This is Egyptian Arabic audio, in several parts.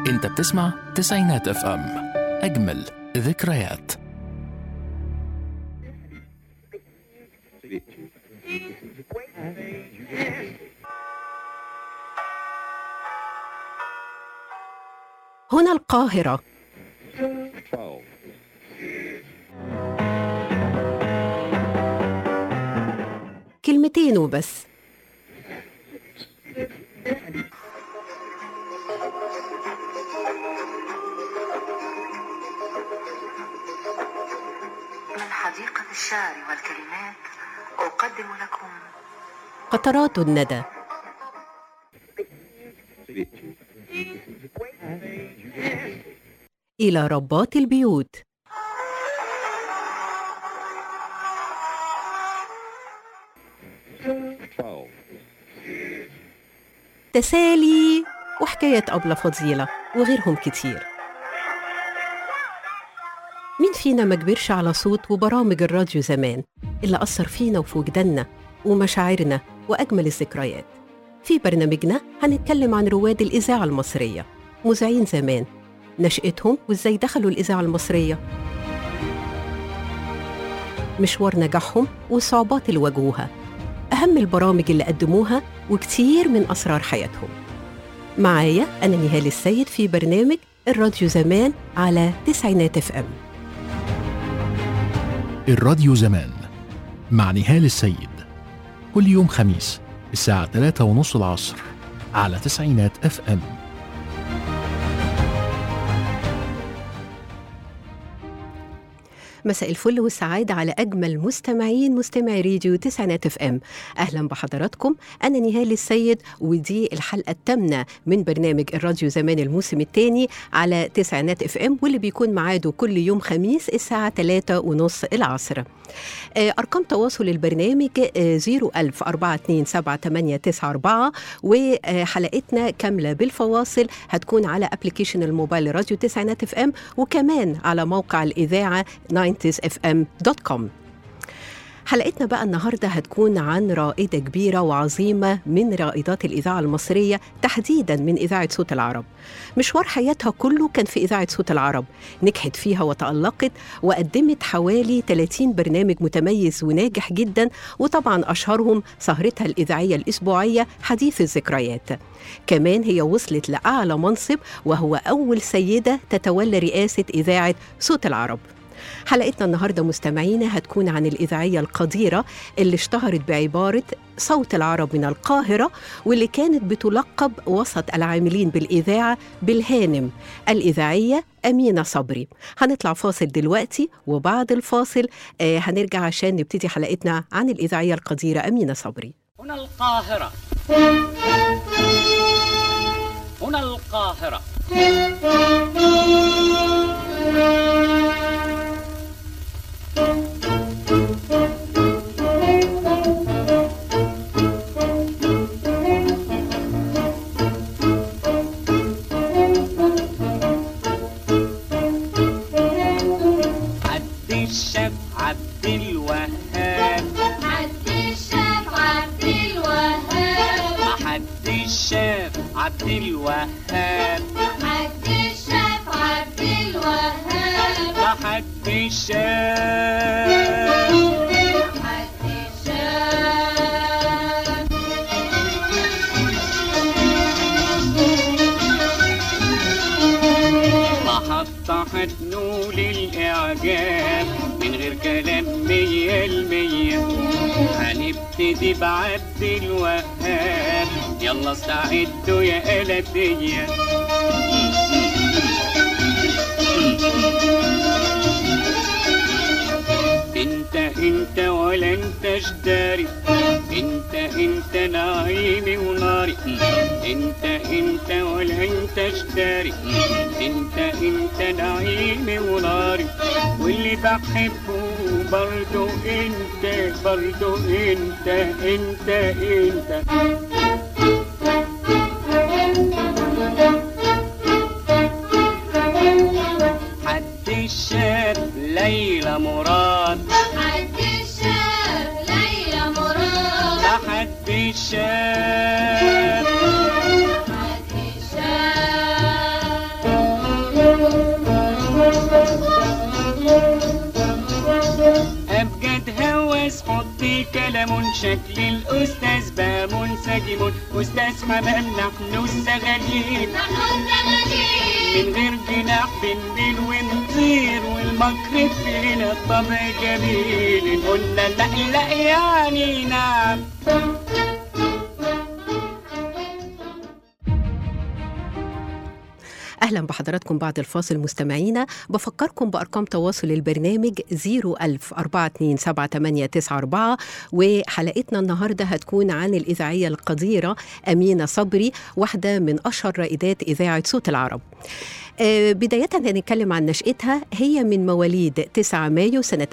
انت بتسمع تسعينات اف ام اجمل ذكريات هنا القاهرة كلمتين وبس من حديقة الشعر والكلمات أقدم لكم قطرات الندى إلى ربات البيوت تسالي وحكاية أبلة فضيلة وغيرهم كتير مين فينا ما كبرش على صوت وبرامج الراديو زمان اللي أثر فينا وفي وجداننا ومشاعرنا وأجمل الذكريات في برنامجنا هنتكلم عن رواد الإذاعة المصرية مذيعين زمان نشأتهم وإزاي دخلوا الإذاعة المصرية مشوار نجاحهم والصعوبات اللي واجهوها أهم البرامج اللي قدموها وكتير من أسرار حياتهم معايا أنا نهال السيد في برنامج الراديو زمان على تسعينات اف ام الراديو زمان مع نهال السيد كل يوم خميس الساعة 3 ونص العصر على تسعينات اف ام مساء الفل والسعادة على أجمل مستمعين مستمعي راديو تسعينات اف ام أهلا بحضراتكم أنا نهال السيد ودي الحلقة الثامنة من برنامج الراديو زمان الموسم الثاني على تسعينات اف ام واللي بيكون ميعاده كل يوم خميس الساعة 3 ونص العصر آه، أرقام تواصل البرنامج آه، 010427894 وحلقتنا كاملة بالفواصل هتكون على ابلكيشن الموبايل راديو تسعينات اف ام وكمان على موقع الإذاعة 90sfm.com حلقتنا بقى النهارده هتكون عن رائده كبيره وعظيمه من رائدات الاذاعه المصريه تحديدا من اذاعه صوت العرب. مشوار حياتها كله كان في اذاعه صوت العرب، نجحت فيها وتالقت وقدمت حوالي 30 برنامج متميز وناجح جدا وطبعا اشهرهم سهرتها الاذاعيه الاسبوعيه حديث الذكريات. كمان هي وصلت لاعلى منصب وهو اول سيده تتولى رئاسه اذاعه صوت العرب. حلقتنا النهارده مستمعينا هتكون عن الاذاعيه القديره اللي اشتهرت بعباره صوت العرب من القاهره واللي كانت بتلقب وسط العاملين بالاذاعه بالهانم الاذاعيه امينه صبري. هنطلع فاصل دلوقتي وبعد الفاصل آه هنرجع عشان نبتدي حلقتنا عن الاذاعيه القديره امينه صبري. هنا القاهرة هنا القاهرة عبد الشاب عبد الوهاب عبد الشاب عبد الوهاب عبد الشاب عبد الوهاب عبد الشاب عبد الوهاب عبد الشاب عبد الشاب محطة هتنول الإعجاب من غير كلام مية المية هنبتدي بعبد الوهاب يلا استعدوا يا قلبية انت انت ولا انت جداري انت انت نعيمي وناري انت انت ولا انت جداري انت انت نعيمي وناري واللي بحبه برضو انت برضو انت انت انت حد الشاب ليلى مراد عبد الشاب ليلى مراد حد الشاب عبد الشاب شكل الأستاذ بقى منسجم أستاذ حمام نحن السغالين نحن الزغالين من غير جناح بنبيل ونطير والمكر فينا الطبع جميل قلنا لا لا يعني نعم أهلا بحضراتكم بعد الفاصل مستمعينا بفكركم بأرقام تواصل البرنامج 010427894 وحلقتنا النهاردة هتكون عن الإذاعية القديرة أمينة صبري واحدة من أشهر رائدات إذاعة صوت العرب آه، بداية هنتكلم عن نشأتها هي من مواليد 9 مايو سنة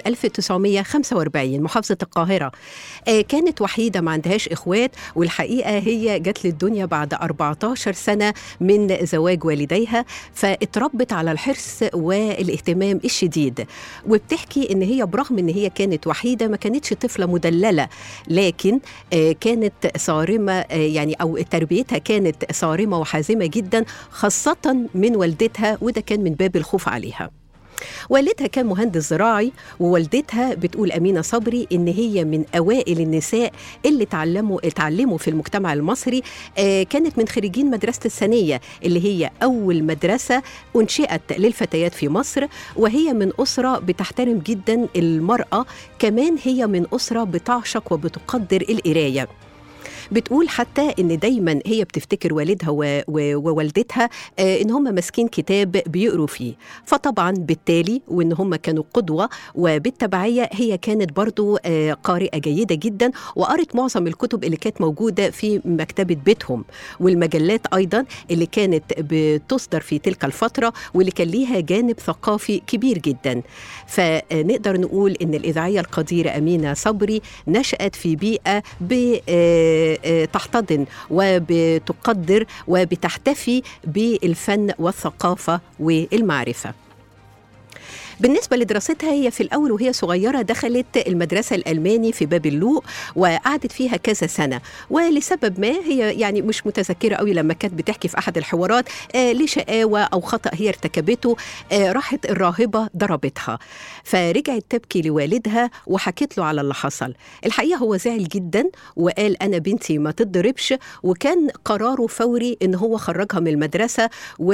1945 محافظة القاهرة آه، كانت وحيدة ما عندهاش إخوات والحقيقة هي جت للدنيا بعد 14 سنة من زواج والديها فاتربت على الحرص والاهتمام الشديد وبتحكي ان هي برغم ان هي كانت وحيده ما كانتش طفله مدلله لكن آه، كانت صارمه آه، يعني او تربيتها كانت صارمه وحازمه جدا خاصه من والدتها وده كان من باب الخوف عليها والدها كان مهندس زراعي ووالدتها بتقول أمينة صبري إن هي من أوائل النساء اللي تعلموا اتعلموا في المجتمع المصري آه كانت من خريجين مدرسة الثانية اللي هي أول مدرسة أنشئت للفتيات في مصر وهي من أسرة بتحترم جدا المرأة كمان هي من أسرة بتعشق وبتقدر القراية بتقول حتى ان دايما هي بتفتكر والدها و- و- ووالدتها آه، ان هم ماسكين كتاب بيقروا فيه فطبعا بالتالي وان هم كانوا قدوه وبالتبعيه هي كانت برضو آه، قارئه جيده جدا وقرت معظم الكتب اللي كانت موجوده في مكتبه بيتهم والمجلات ايضا اللي كانت بتصدر في تلك الفتره واللي كان ليها جانب ثقافي كبير جدا فنقدر نقول ان الاذاعيه القديره امينه صبري نشات في بيئه ب- آه، آه، تحتضن وبتقدر وبتحتفي بالفن والثقافه والمعرفه بالنسبة لدراستها هي في الأول وهي صغيرة دخلت المدرسة الألماني في باب اللوق وقعدت فيها كذا سنة ولسبب ما هي يعني مش متذكرة قوي لما كانت بتحكي في أحد الحوارات آه لشقاوة أو خطأ هي ارتكبته آه راحت الراهبة ضربتها فرجعت تبكي لوالدها وحكت له على اللي حصل الحقيقة هو زعل جدا وقال أنا بنتي ما تتضربش وكان قراره فوري إن هو خرجها من المدرسة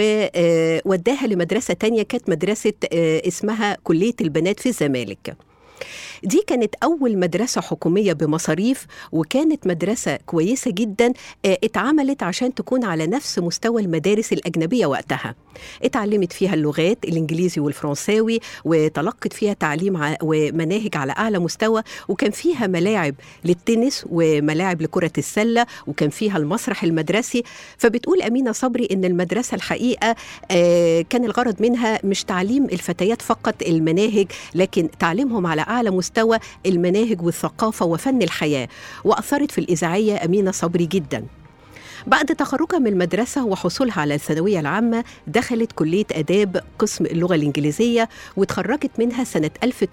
ووداها لمدرسة تانية كانت مدرسة آه، اسمها كلية البنات في الزمالك دي كانت أول مدرسة حكومية بمصاريف وكانت مدرسة كويسة جدا آه، اتعملت عشان تكون على نفس مستوى المدارس الأجنبية وقتها اتعلمت فيها اللغات الإنجليزي والفرنساوي وتلقت فيها تعليم ع- ومناهج على أعلى مستوى وكان فيها ملاعب للتنس وملاعب لكرة السلة وكان فيها المسرح المدرسي فبتقول أمينة صبري إن المدرسة الحقيقة آه، كان الغرض منها مش تعليم الفتيات فقط المناهج لكن تعليمهم على أعلى مستوى المناهج والثقافة وفن الحياة وأثرت في الإذاعية أمينة صبري جداً بعد تخرجها من المدرسة وحصولها على الثانوية العامة دخلت كلية آداب قسم اللغة الإنجليزية وتخرجت منها سنة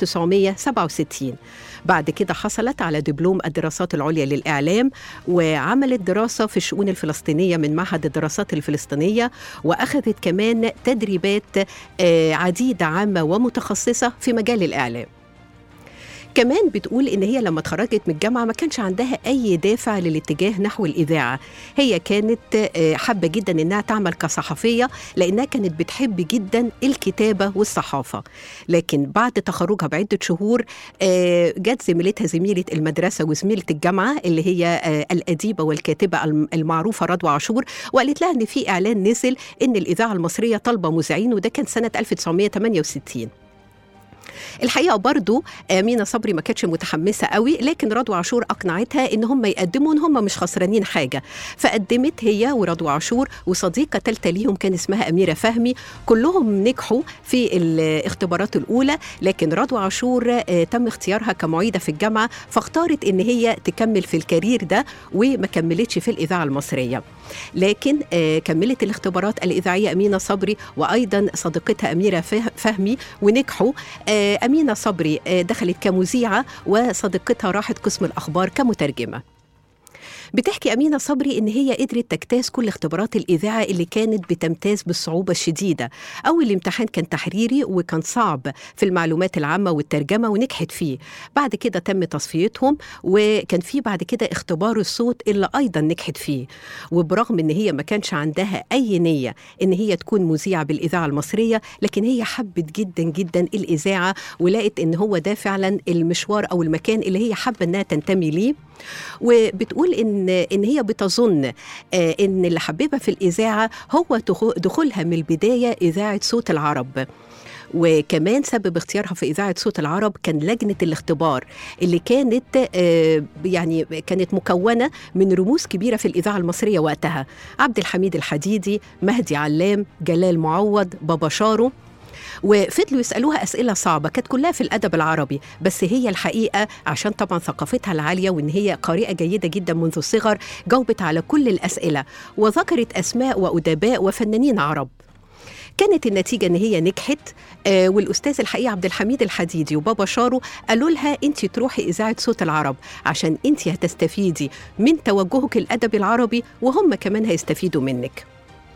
1967 بعد كده حصلت على دبلوم الدراسات العليا للإعلام وعملت دراسة في الشؤون الفلسطينية من معهد الدراسات الفلسطينية وأخذت كمان تدريبات آه، عديدة عامة ومتخصصة في مجال الإعلام كمان بتقول ان هي لما اتخرجت من الجامعه ما كانش عندها اي دافع للاتجاه نحو الاذاعه هي كانت آه، حابه جدا انها تعمل كصحفيه لانها كانت بتحب جدا الكتابه والصحافه لكن بعد تخرجها بعده شهور آه، جت زميلتها زميله المدرسه وزميله الجامعه اللي هي آه، الاديبه والكاتبه الم- المعروفه رضوى عاشور وقالت لها ان في اعلان نزل ان الاذاعه المصريه طالبه مذيعين وده كان سنه 1968 الحقيقه برضو امينه صبري ما كانتش متحمسه قوي لكن رضوى عاشور اقنعتها ان هم يقدموا ان هم مش خسرانين حاجه فقدمت هي ورضوى عاشور وصديقه ثالثه ليهم كان اسمها اميره فهمي كلهم نجحوا في الاختبارات الاولى لكن رضوى عاشور آه، تم اختيارها كمعيده في الجامعه فاختارت ان هي تكمل في الكارير ده وما كملتش في الاذاعه المصريه لكن آه، كملت الاختبارات الاذاعيه امينه صبري وايضا صديقتها اميره فه- فهمي ونجحوا آه، أمينة صبري آه، دخلت كمذيعة وصديقتها راحت قسم الأخبار كمترجمة بتحكي أمينة صبري إن هي قدرت تجتاز كل اختبارات الإذاعة اللي كانت بتمتاز بالصعوبة الشديدة أول امتحان كان تحريري وكان صعب في المعلومات العامة والترجمة ونجحت فيه بعد كده تم تصفيتهم وكان في بعد كده اختبار الصوت اللي أيضا نجحت فيه وبرغم إن هي ما كانش عندها أي نية إن هي تكون مذيعة بالإذاعة المصرية لكن هي حبت جدا جدا الإذاعة ولقت إن هو ده فعلا المشوار أو المكان اللي هي حابة إنها تنتمي ليه وبتقول ان ان هي بتظن آه، ان اللي حببها في الاذاعه هو دخو- دخولها من البدايه اذاعه صوت العرب وكمان سبب اختيارها في إذاعة صوت العرب كان لجنة الاختبار اللي كانت آه، يعني كانت مكونة من رموز كبيرة في الإذاعة المصرية وقتها عبد الحميد الحديدي مهدي علام جلال معوض بابا شارو وفضلوا يسألوها أسئلة صعبة كانت كلها في الأدب العربي بس هي الحقيقة عشان طبعا ثقافتها العالية وإن هي قارئة جيدة جدا منذ الصغر جاوبت على كل الأسئلة وذكرت أسماء وأدباء وفنانين عرب كانت النتيجة إن هي نجحت آه والأستاذ الحقيقة عبد الحميد الحديدي وبابا شارو قالوا لها أنت تروحي إذاعة صوت العرب عشان أنت هتستفيدي من توجهك الأدبي العربي وهم كمان هيستفيدوا منك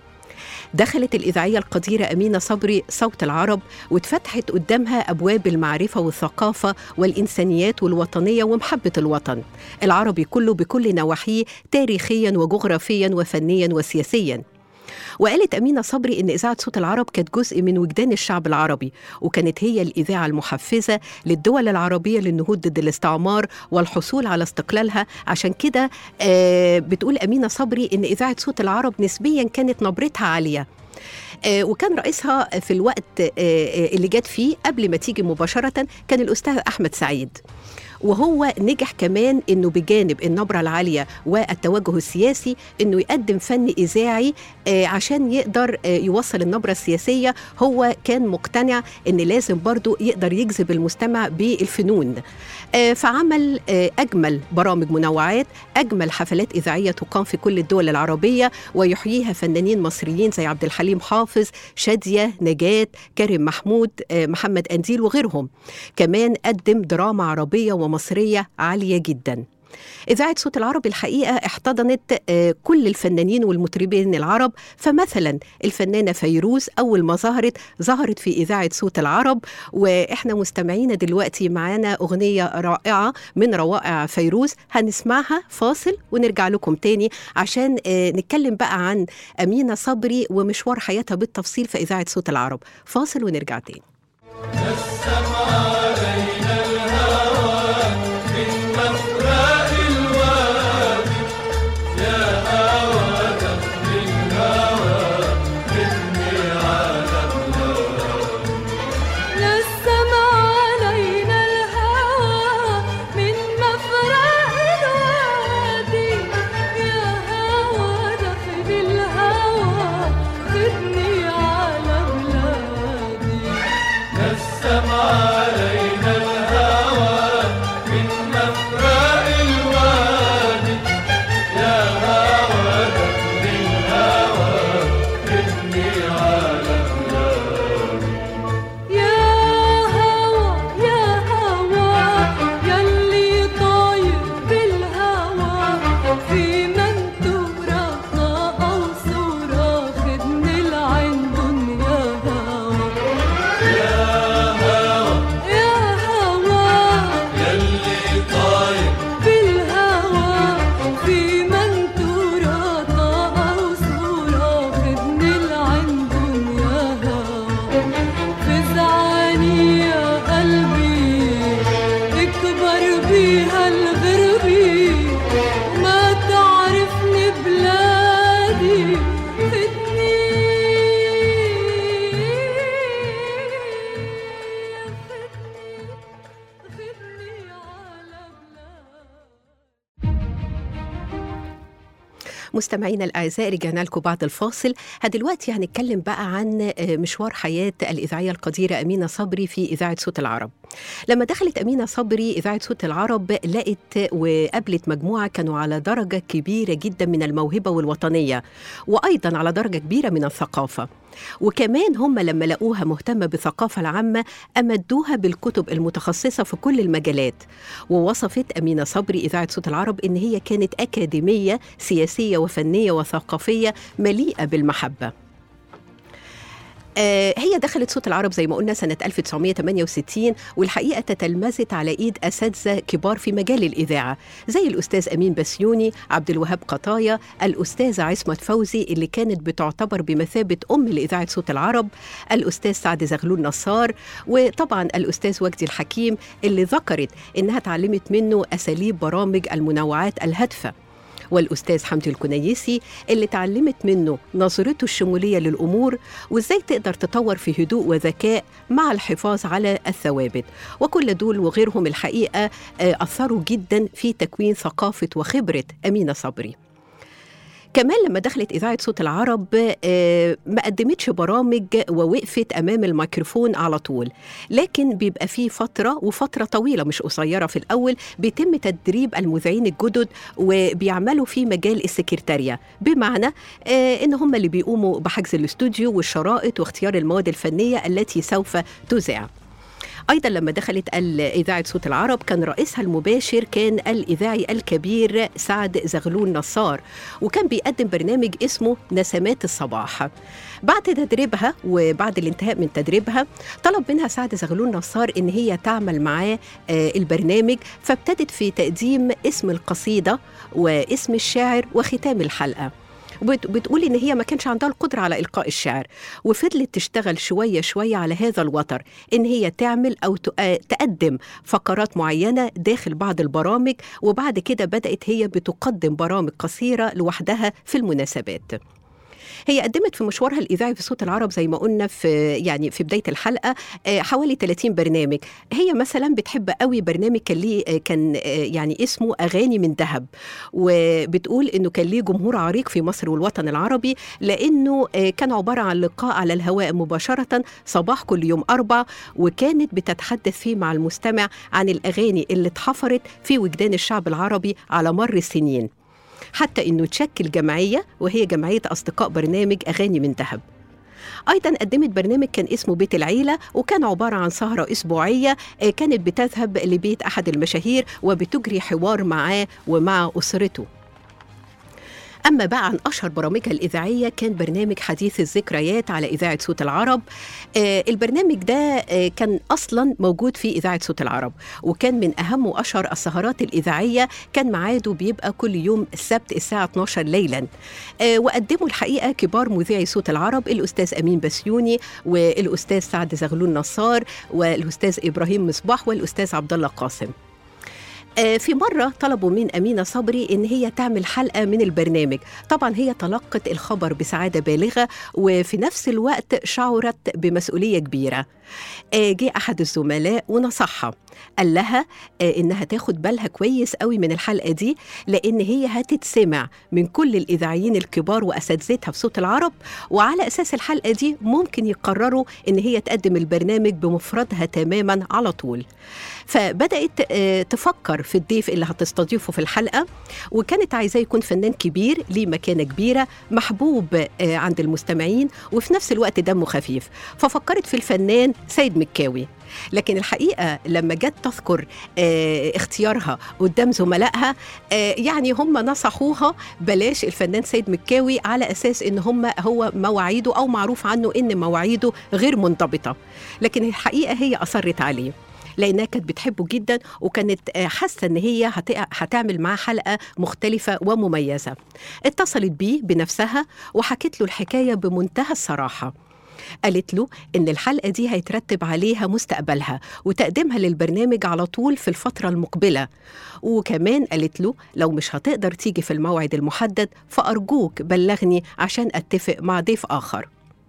دخلت الإذاعية القديرة أمينة صبري صوت العرب واتفتحت قدامها أبواب المعرفة والثقافة والإنسانيات والوطنية ومحبة الوطن العربي كله بكل نواحيه تاريخيا وجغرافيا وفنيا وسياسيا وقالت أمينة صبري إن إذاعة صوت العرب كانت جزء من وجدان الشعب العربي وكانت هي الإذاعة المحفزة للدول العربية للنهوض ضد الاستعمار والحصول على استقلالها عشان كده آه بتقول أمينة صبري إن إذاعة صوت العرب نسبيا كانت نبرتها عالية آه، وكان رئيسها في الوقت آه، آه، اللي جت فيه قبل ما تيجي مباشرة كان الأستاذ أحمد سعيد وهو نجح كمان انه بجانب النبره العاليه والتوجه السياسي انه يقدم فن اذاعي آه، عشان يقدر آه، يوصل النبره السياسيه هو كان مقتنع ان لازم برضو يقدر يجذب المستمع بالفنون آه، فعمل آه، اجمل برامج منوعات اجمل حفلات اذاعيه تقام في كل الدول العربيه ويحييها فنانين مصريين زي عبد الحليم حافظ شاديه نجاه كريم محمود آه، محمد انديل وغيرهم كمان قدم دراما عربيه ومصريه عاليه جدا إذاعة صوت العرب الحقيقة احتضنت آه، كل الفنانين والمطربين العرب فمثلا الفنانة فيروز أول ما ظهرت ظهرت في إذاعة صوت العرب وإحنا مستمعين دلوقتي معانا أغنية رائعة من روائع فيروز هنسمعها فاصل ونرجع لكم تاني عشان آه، نتكلم بقى عن أمينة صبري ومشوار حياتها بالتفصيل في إذاعة صوت العرب فاصل ونرجع تاني نسم علينا الهوى من مفرق الوادي يا هوى دخل الهوى خدني على بلادي يا هوى يا هوى يلي طاير بالهوى في منتورة طاقة وصورة خدني لعندن يا هوى يا هوى بالهوى في منتورة طاقة وصورة خدني لعندن يا هوى فزعاني يا قلبي اكبر بيها الغربي ما تعرفني بلادي فدني فدني فدني على بلادي مستمعينا الاعزاء رجعنا لكم بعد الفاصل دلوقتي هنتكلم بقى عن آه، مشوار حياه الاذاعيه القديره امينه صبري في اذاعه صوت العرب لما دخلت أمينة صبري إذاعة صوت العرب لقت وقابلت مجموعة كانوا على درجة كبيرة جدا من الموهبة والوطنية وأيضا على درجة كبيرة من الثقافة وكمان هم لما لقوها مهتمة بالثقافة العامة أمدوها بالكتب المتخصصة في كل المجالات ووصفت أمينة صبري إذاعة صوت العرب إن هي كانت أكاديمية سياسية وفنية وثقافية مليئة بالمحبة آه، هي دخلت صوت العرب زي ما قلنا سنة 1968 والحقيقة تتلمذت على إيد أساتذة كبار في مجال الإذاعة زي الأستاذ أمين بسيوني عبد الوهاب قطايا الأستاذة عصمت فوزي اللي كانت بتعتبر بمثابة أم لإذاعة صوت العرب الأستاذ سعد زغلول نصار وطبعا الأستاذ وجدي الحكيم اللي ذكرت إنها اتعلمت منه أساليب برامج المنوعات الهادفة والأستاذ حمدي الكنيسي اللي اتعلمت منه نظرته الشمولية للأمور وإزاي تقدر تطور في هدوء وذكاء مع الحفاظ على الثوابت وكل دول وغيرهم الحقيقة آه، أثروا جدا في تكوين ثقافة وخبرة أمينة صبري كمان لما دخلت إذاعة صوت العرب آه، ما قدمتش برامج ووقفت أمام الميكروفون على طول لكن بيبقى فيه فترة وفترة طويلة مش قصيرة في الأول بيتم تدريب المذيعين الجدد وبيعملوا في مجال السكرتارية بمعنى آه، إن هم اللي بيقوموا بحجز الاستوديو والشرائط واختيار المواد الفنية التي سوف تذاع ايضا لما دخلت ال- اذاعه صوت العرب كان رئيسها المباشر كان الاذاعي الكبير سعد زغلول نصار وكان بيقدم برنامج اسمه نسمات الصباح بعد تدريبها وبعد الانتهاء من تدريبها طلب منها سعد زغلول نصار ان هي تعمل معاه آه، البرنامج فابتدت في تقديم اسم القصيده واسم الشاعر وختام الحلقه وبت- بتقول ان هي ما كانش عندها القدره على القاء الشعر وفضلت تشتغل شويه شويه على هذا الوتر ان هي تعمل او تق- تقدم فقرات معينه داخل بعض البرامج وبعد كده بدات هي بتقدم برامج قصيره لوحدها في المناسبات هي قدمت في مشوارها الاذاعي في صوت العرب زي ما قلنا في يعني في بدايه الحلقه آه، حوالي 30 برنامج هي مثلا بتحب قوي برنامج كان ليه آه، كان آه، يعني اسمه اغاني من ذهب وبتقول انه كان ليه جمهور عريق في مصر والوطن العربي لانه آه، كان عباره عن لقاء على الهواء مباشره صباح كل يوم اربع وكانت بتتحدث فيه مع المستمع عن الاغاني اللي اتحفرت في وجدان الشعب العربي على مر السنين حتى انه تشكل جمعيه وهي جمعيه اصدقاء برنامج اغاني من ذهب ايضا قدمت برنامج كان اسمه بيت العيله وكان عباره عن سهره اسبوعيه آه، كانت بتذهب لبيت احد المشاهير وبتجري حوار معاه ومع اسرته أما بقى عن أشهر برامجها الإذاعية كان برنامج حديث الذكريات على إذاعة صوت العرب آه البرنامج ده آه كان أصلا موجود في إذاعة صوت العرب وكان من أهم وأشهر السهرات الإذاعية كان ميعاده بيبقى كل يوم السبت الساعة 12 ليلا آه وقدموا الحقيقة كبار مذيعي صوت العرب الأستاذ أمين بسيوني والأستاذ سعد زغلول نصار والأستاذ إبراهيم مصباح والأستاذ عبد الله قاسم آه، في مرة طلبوا من أمينة صبري إن هي تعمل حلقة من البرنامج طبعا هي تلقت الخبر بسعادة بالغة وفي نفس الوقت شعرت بمسؤولية كبيرة آه، جه أحد الزملاء ونصحها قال لها آه، إنها تاخد بالها كويس قوي من الحلقة دي لأن هي هتتسمع من كل الإذاعيين الكبار وأساتذتها في صوت العرب وعلى أساس الحلقة دي ممكن يقرروا إن هي تقدم البرنامج بمفردها تماما على طول فبدأت آه، تفكر في الضيف اللي هتستضيفه في الحلقة وكانت عايزاه يكون فنان كبير ليه مكانة كبيرة محبوب آه، عند المستمعين وفي نفس الوقت دمه خفيف ففكرت في الفنان سيد مكاوي لكن الحقيقة لما جت تذكر آه، اختيارها قدام زملائها آه، يعني هم نصحوها بلاش الفنان سيد مكاوي على أساس إن هم هو مواعيده أو معروف عنه إن مواعيده غير منضبطة لكن الحقيقة هي أصرت عليه لانها كانت بتحبه جدا وكانت آه، حاسه ان هي هت- هتعمل معاه حلقه مختلفه ومميزه اتصلت بيه بنفسها وحكت له الحكايه بمنتهى الصراحه قالت له إن الحلقة دي هيترتب عليها مستقبلها وتقديمها للبرنامج على طول في الفترة المقبلة وكمان قالت له لو مش هتقدر تيجي في الموعد المحدد فأرجوك بلغني عشان أتفق مع ضيف آخر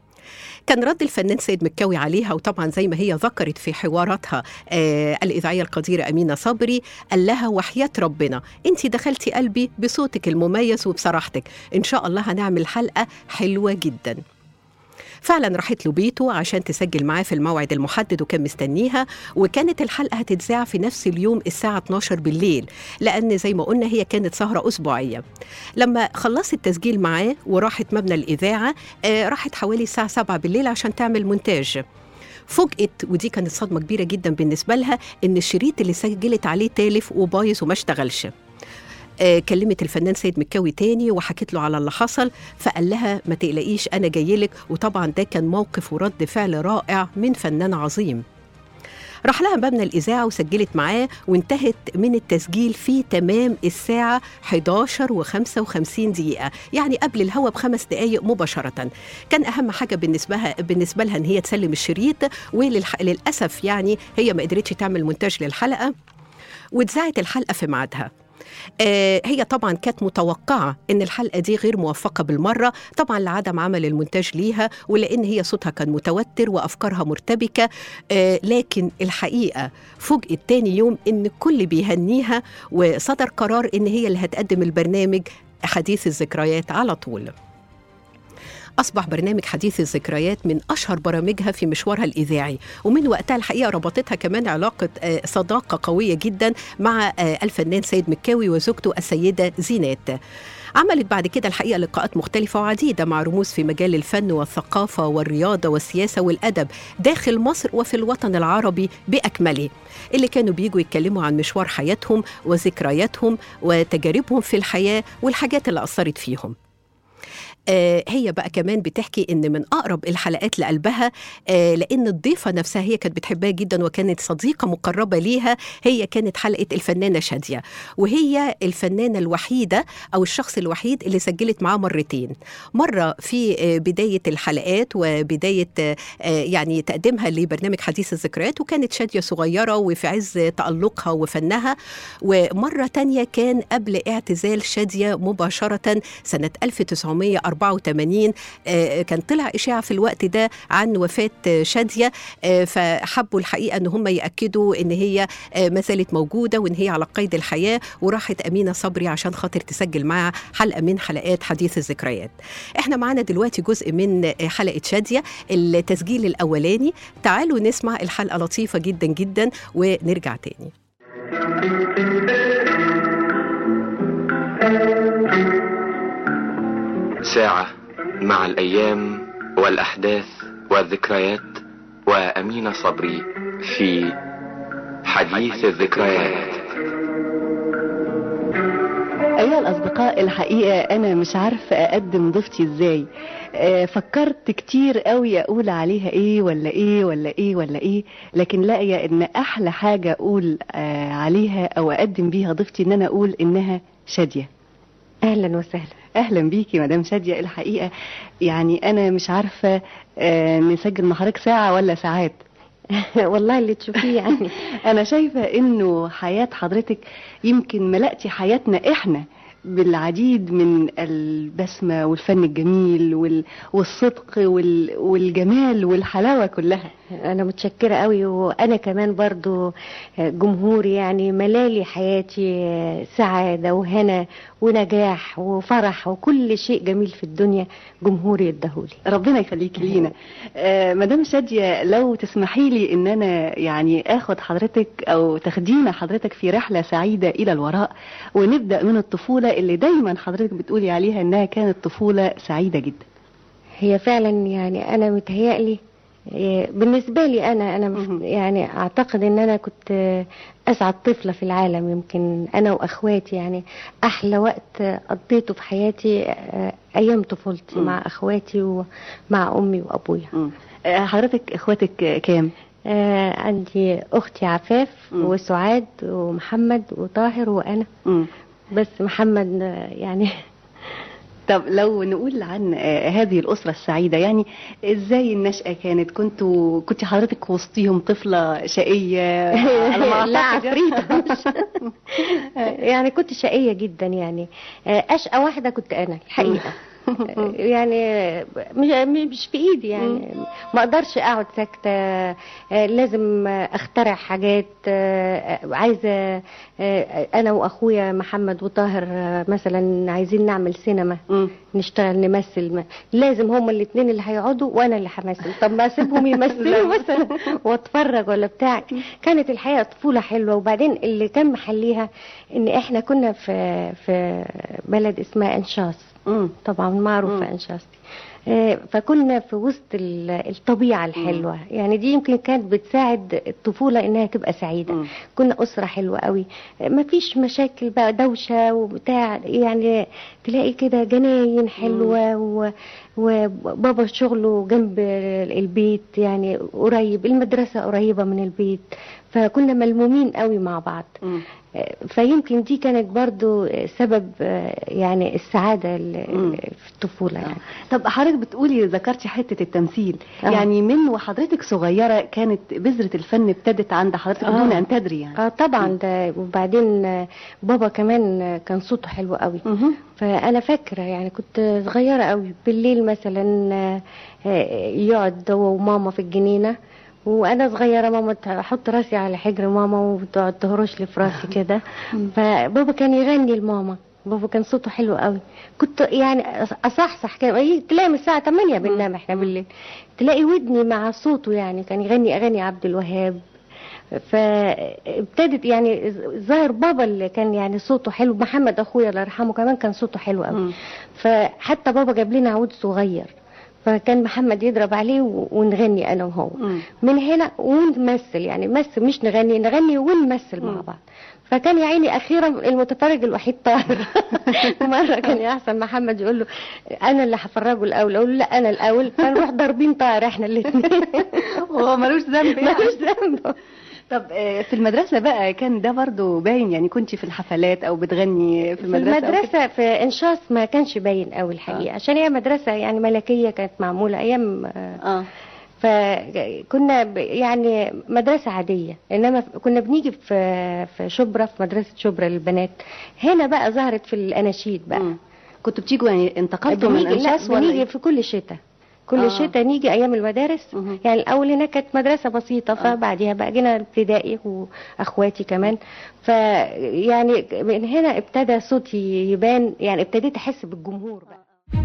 كان رد الفنان سيد مكاوي عليها وطبعا زي ما هي ذكرت في حواراتها آه الإذاعية القديرة أمينة صبري قال لها وحياة ربنا أنت دخلتي قلبي بصوتك المميز وبصراحتك إن شاء الله هنعمل حلقة حلوة جدا فعلا راحت له بيته عشان تسجل معاه في الموعد المحدد وكان مستنيها وكانت الحلقة هتتذاع في نفس اليوم الساعة 12 بالليل لأن زي ما قلنا هي كانت سهرة أسبوعية لما خلصت التسجيل معاه وراحت مبنى الإذاعة آه راحت حوالي الساعة 7 بالليل عشان تعمل مونتاج فوجئت ودي كانت صدمة كبيرة جدا بالنسبة لها إن الشريط اللي سجلت عليه تالف وبايظ وما اشتغلش آه، كلمت الفنان سيد مكاوي تاني وحكت له على اللي حصل فقال لها ما تقلقيش انا جاي لك وطبعا ده كان موقف ورد فعل رائع من فنان عظيم راح لها مبنى الإذاعة وسجلت معاه وانتهت من التسجيل في تمام الساعة 11 و55 دقيقة يعني قبل الهوا بخمس دقايق مباشرة كان أهم حاجة بالنسبة لها بالنسبة لها إن هي تسلم الشريط وللأسف يعني هي ما قدرتش تعمل مونتاج للحلقة واتذاعت الحلقة في ميعادها آه، هي طبعا كانت متوقعة إن الحلقة دي غير موفقة بالمرة طبعا لعدم عمل المونتاج ليها ولأن هي صوتها كان متوتر وأفكارها مرتبكة آه، لكن الحقيقة فوجئت تاني يوم إن الكل بيهنيها وصدر قرار إن هي اللي هتقدم البرنامج حديث الذكريات على طول أصبح برنامج حديث الذكريات من أشهر برامجها في مشوارها الإذاعي ومن وقتها الحقيقة ربطتها كمان علاقة آه، صداقة قوية جدا مع آه، الفنان سيد مكاوي وزوجته السيدة زينات عملت بعد كده الحقيقة لقاءات مختلفة وعديدة مع رموز في مجال الفن والثقافة والرياضة والسياسة والأدب داخل مصر وفي الوطن العربي بأكمله اللي كانوا بيجوا يتكلموا عن مشوار حياتهم وذكرياتهم وتجاربهم في الحياة والحاجات اللي أثرت فيهم آه، هي بقى كمان بتحكي ان من اقرب الحلقات لقلبها آه، لان الضيفه نفسها هي كانت بتحبها جدا وكانت صديقه مقربه ليها هي كانت حلقه الفنانه شاديه وهي الفنانه الوحيده او الشخص الوحيد اللي سجلت معاه مرتين مره في آه، بدايه الحلقات وبدايه آه، آه، يعني تقديمها لبرنامج حديث الذكريات وكانت شاديه صغيره وفي عز تالقها وفنها ومره تانية كان قبل اعتزال شاديه مباشره سنه 1984 آه، كان طلع اشاعه في الوقت ده عن وفاه آه، شاديه آه، فحبوا الحقيقه ان هم ياكدوا ان هي آه، ما زالت موجوده وان هي على قيد الحياه وراحت امينه صبري عشان خاطر تسجل معها حلقه من حلقات حديث الذكريات. احنا معانا دلوقتي جزء من آه، حلقه شاديه التسجيل الاولاني تعالوا نسمع الحلقه لطيفه جدا جدا ونرجع تاني. ساعة مع الأيام والأحداث والذكريات وأمين صبري في حديث الذكريات أيها الأصدقاء الحقيقة أنا مش عارفة أقدم ضيفتي إزاي آه، فكرت كتير قوي أقول عليها إيه ولا إيه ولا إيه ولا إيه لكن لاقية إن أحلى حاجة أقول آه، عليها أو أقدم بيها ضيفتي إن أنا أقول إنها شادية اهلا وسهلا اهلا بيكي مدام شاديه الحقيقه يعني انا مش عارفه آه، نسجل مع حضرتك ساعه ولا ساعات والله اللي تشوفيه يعني انا شايفه انه حياه حضرتك يمكن ملأتي حياتنا احنا بالعديد من البسمه والفن الجميل وال- والصدق وال- والجمال والحلاوه كلها انا متشكره قوي وانا كمان برضو جمهوري يعني ملالي حياتي سعاده وهنا ونجاح وفرح وكل شيء جميل في الدنيا جمهوري اداهولي ربنا يخليكي لينا آه مدام شادية لو تسمحي لي ان انا يعني اخد حضرتك او تاخدينا حضرتك في رحلة سعيدة الى الوراء ونبدأ من الطفولة اللي دايما حضرتك بتقولي عليها انها كانت طفولة سعيدة جدا هي فعلا يعني انا متهيألي إيه، بالنسبة لي أنا أنا مش- مهم. يعني أعتقد إن أنا كنت آه، أسعد طفلة في العالم يمكن أنا وأخواتي يعني أحلى وقت آه، قضيته في حياتي آه، أيام طفولتي مم. مع أخواتي ومع أمي وأبويا مم. آه حضرتك اخواتك آه، كام آه، عندي أختي عفاف مم. وسعاد ومحمد وطاهر وأنا مم. بس محمد آه، يعني طب لو نقول عن آه، هذه الأسرة السعيدة يعني ازاي النشأة كانت كنتوا كنت حضرتك وسطيهم طفلة شقية على ما لا أعتقد يعني. عفريتة مش يعني كنت شقية جدا يعني آه، أشقى واحدة كنت أنا الحقيقة يعني مش مش في ايدي يعني ما اقدرش اقعد ساكته آه، لازم اخترع حاجات آه، عايزه آه، انا واخويا محمد وطاهر آه، مثلا عايزين نعمل سينما مم. نشتغل نمثل ما. لازم هما الاثنين اللي هيقعدوا وانا اللي همثل طب ما اسيبهم يمثلوا مثلا واتفرج ولا بتاع كانت الحقيقه طفوله حلوه وبعدين اللي كان محليها ان احنا كنا في في بلد اسمها انشاص مم. طبعا معروفه انشاص دي آه، فكنا في وسط ال- الطبيعه الحلوه يعني دي يمكن كانت بتساعد الطفوله انها تبقى سعيده مم. كنا اسره حلوه قوي ما فيش مشاكل بقى دوشه وبتاع يعني تلاقي كده جناين حلوه و... وبابا شغله جنب البيت يعني قريب المدرسه قريبه من البيت فكنا ملمومين قوي مع بعض مم. فيمكن دي كانت برضو سبب يعني السعادة ال- مم. في الطفولة يعني طب حضرتك بتقولي ذكرتي حته التمثيل آه. يعني من وحضرتك صغيره كانت بذره الفن ابتدت عند حضرتك آه. بدون ان تدري يعني اه طبعا ده وبعدين آه، بابا كمان آه، كان صوته حلو قوي مهم. فانا فاكره يعني كنت صغيره قوي بالليل مثلا آه، آه، يقعد هو وماما في الجنينه وانا صغيره ماما تحط راسي على حجر ماما وتقعد تهرش لي في راسي كده فبابا كان يغني لماما بابا كان صوته حلو قوي كنت يعني أص- اصحصح كده إيه، تلاقي من الساعه 8 بننام احنا بالليل تلاقي ودني مع صوته يعني كان يغني اغاني عبد الوهاب فابتدت يعني ظاهر بابا اللي كان يعني صوته حلو محمد اخويا الله يرحمه كمان كان صوته حلو قوي مم. فحتى بابا جاب لنا عود صغير فكان محمد يضرب عليه و- ونغني انا وهو مم. من هنا ونمثل يعني نمثل مش نغني نغني ونمثل مع مم. بعض فكان يا عيني اخيرا المتفرج الوحيد طاهر مره كان يحسن محمد يقول له انا اللي هفرجه الاول اقول له لا انا الاول فنروح ضاربين طاهر احنا الاثنين هو ملوش ذنب يعني. ملوش ذنب طب آه، في المدرسه بقى كان ده برضو باين يعني كنت في الحفلات او بتغني في في المدرسه أو كده؟ المدرسة في إنشاص ما كانش باين قوي الحقيقة عشان هي مدرسة يعني ملكية كانت معمولة أيام آه، اه فكنا ب- يعني مدرسة عادية إنما ف- كنا بنيجي في في شبرا في مدرسة شبرا للبنات هنا بقى ظهرت في الأناشيد بقى مم. كنتوا بتيجوا يعني انتقلتوا من بنيجي لا انشاص ولا بنيجي إيه؟ في كل شتاء كل آه. شتاء نيجي أيام المدارس مهم. يعني الأول هناك كانت مدرسة بسيطة فبعديها بقى جينا ابتدائي وأخواتي كمان فيعني من هنا ابتدى صوتي يبان يعني ابتديت أحس بالجمهور بقى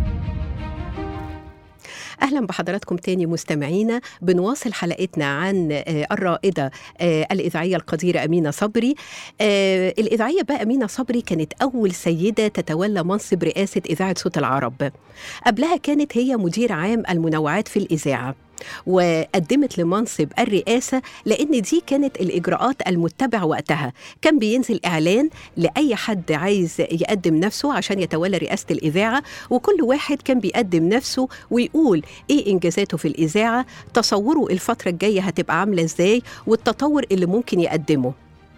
اهلا بحضراتكم تاني مستمعينا بنواصل حلقتنا عن آه، الرائده آه، الاذاعيه القديره امينه صبري آه، الاذاعيه بقى امينه صبري كانت اول سيده تتولى منصب رئاسه اذاعه صوت العرب قبلها كانت هي مدير عام المنوعات في الاذاعه وقدمت لمنصب الرئاسة لأن دي كانت الإجراءات المتبعة وقتها كان بينزل إعلان لأي حد عايز يقدم نفسه عشان يتولى رئاسة الإذاعة وكل واحد كان بيقدم نفسه ويقول إيه إنجازاته في الإذاعة تصوره الفترة الجاية هتبقى عاملة إزاي والتطور اللي ممكن يقدمه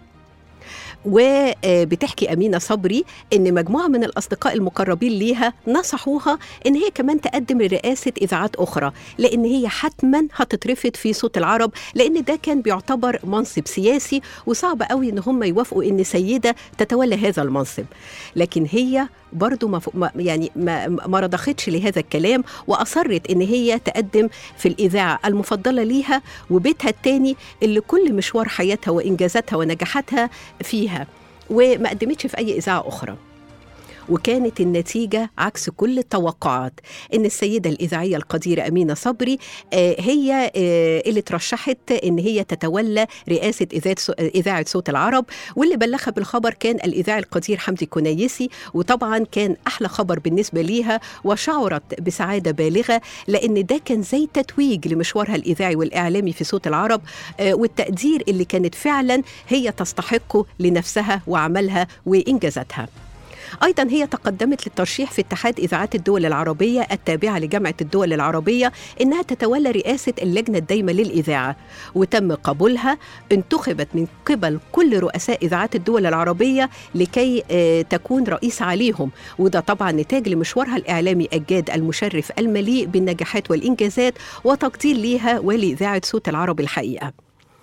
وبتحكي أمينة صبري إن مجموعة من الأصدقاء المقربين ليها نصحوها إن هي كمان تقدم لرئاسة إذاعات أخرى لأن هي حتما هتترفض في صوت العرب لأن ده كان بيعتبر منصب سياسي وصعب قوي إن هم يوافقوا إن سيدة تتولى هذا المنصب لكن هي برضو ما ف- ما- يعني ما, ما رضختش لهذا الكلام وأصرت إن هي تقدم في الإذاعة المفضلة ليها وبيتها التاني اللي كل مشوار حياتها وإنجازاتها ونجاحاتها فيها وما قدمتش في أي إذاعة أخرى وكانت النتيجة عكس كل التوقعات إن السيدة الإذاعية القديرة أمينة صبري آه، هي آه، اللي ترشحت إن هي تتولى رئاسة إذاعة صو- إذاعة صوت العرب واللي بلغها بالخبر كان الإذاعي القدير حمدي كنيسي وطبعا كان أحلى خبر بالنسبة ليها وشعرت بسعادة بالغة لأن ده كان زي تتويج لمشوارها الإذاعي والإعلامي في صوت العرب آه، والتقدير اللي كانت فعلا هي تستحقه لنفسها وعملها وإنجازاتها ايضا هي تقدمت للترشيح في اتحاد اذاعات الدول العربيه التابعه لجامعه الدول العربيه انها تتولى رئاسه اللجنه الدايمه للاذاعه وتم قبولها انتخبت من قبل كل رؤساء اذاعات الدول العربيه لكي آه، تكون رئيس عليهم وده طبعا نتاج لمشوارها الاعلامي الجاد المشرف المليء بالنجاحات والانجازات وتقدير ليها ولاذاعه صوت العرب الحقيقه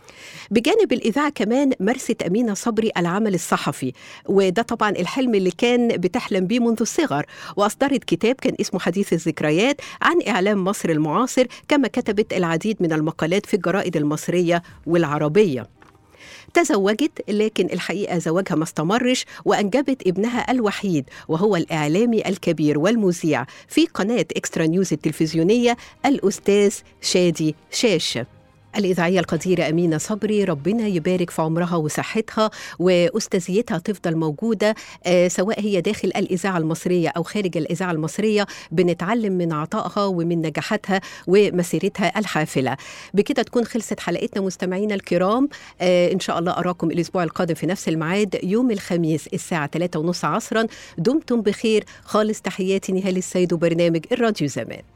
بجانب الإذاعة كمان مارست أمينة صبري العمل الصحفي وده طبعا الحلم اللي كان بتحلم بيه منذ الصغر وأصدرت كتاب كان اسمه حديث الذكريات عن إعلام مصر المعاصر كما كتبت العديد من المقالات في الجرائد المصرية والعربية تزوجت لكن الحقيقة زواجها ما استمرش وأنجبت ابنها الوحيد وهو الإعلامي الكبير والمذيع في قناة إكسترا نيوز التلفزيونية الأستاذ شادي شاشة الإذاعية القديرة أمينة صبري ربنا يبارك في عمرها وصحتها وأستاذيتها تفضل موجودة آه سواء هي داخل الإذاعة المصرية أو خارج الإذاعة المصرية بنتعلم من عطائها ومن نجاحاتها ومسيرتها الحافلة بكده تكون خلصت حلقتنا مستمعينا الكرام آه إن شاء الله أراكم الأسبوع القادم في نفس الميعاد يوم الخميس الساعة 3 ونص عصرا دمتم بخير خالص تحياتي نهال السيد وبرنامج الراديو زمان